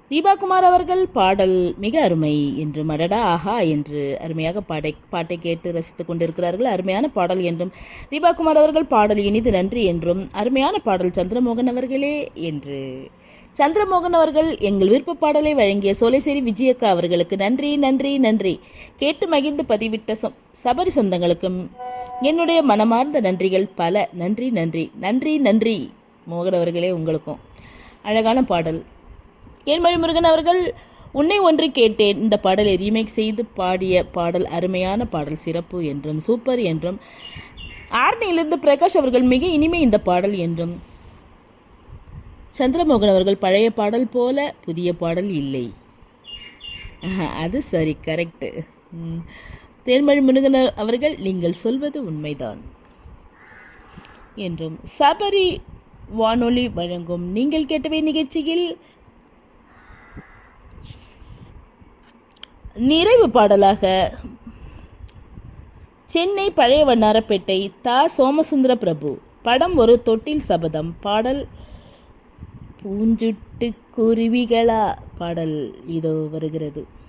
தீபாகுமார் அவர்கள் பாடல் மிக அருமை என்று மடடா ஆஹா என்று அருமையாக பாடை பாட்டை கேட்டு ரசித்துக் கொண்டிருக்கிறார்கள் அருமையான பாடல் என்றும் தீபாகுமார் அவர்கள் பாடல் இனிது நன்றி என்றும் அருமையான பாடல் சந்திரமோகன் அவர்களே என்று சந்திரமோகன் அவர்கள் எங்கள் விருப்ப பாடலை வழங்கிய சோலைசேரி விஜயக்கா அவர்களுக்கு நன்றி நன்றி நன்றி கேட்டு மகிழ்ந்து பதிவிட்ட சொ- சபரி சொந்தங்களுக்கும் என்னுடைய மனமார்ந்த நன்றிகள் பல நன்றி நன்றி நன்றி நன்றி மோகன் அவர்களே உங்களுக்கும் அழகான பாடல் ஏன்மொழி முருகன் அவர்கள் உன்னை ஒன்று கேட்டேன் இந்த பாடலை ரீமேக் செய்து பாடிய பாடல் அருமையான பாடல் சிறப்பு என்றும் சூப்பர் என்றும் ஆர்னியிலிருந்து பிரகாஷ் அவர்கள் மிக இனிமை இந்த பாடல் என்றும் சந்திரமோகன் அவர்கள் பழைய பாடல் போல புதிய பாடல் இல்லை ஆஹா, அது சரி கரெக்டு தேன்மொழி முருகன் அவர்கள் நீங்கள் சொல்வது உண்மைதான் என்றும் சபரி வானொலி வழங்கும் நீங்கள் கேட்டவை நிகழ்ச்சியில் நிறைவு பாடலாக சென்னை பழைய வண்ணாரப்பேட்டை தா சோமசுந்தர பிரபு படம் ஒரு தொட்டில் சபதம் பாடல் பூஞ்சுட்டு குருவிகளா பாடல் இதோ வருகிறது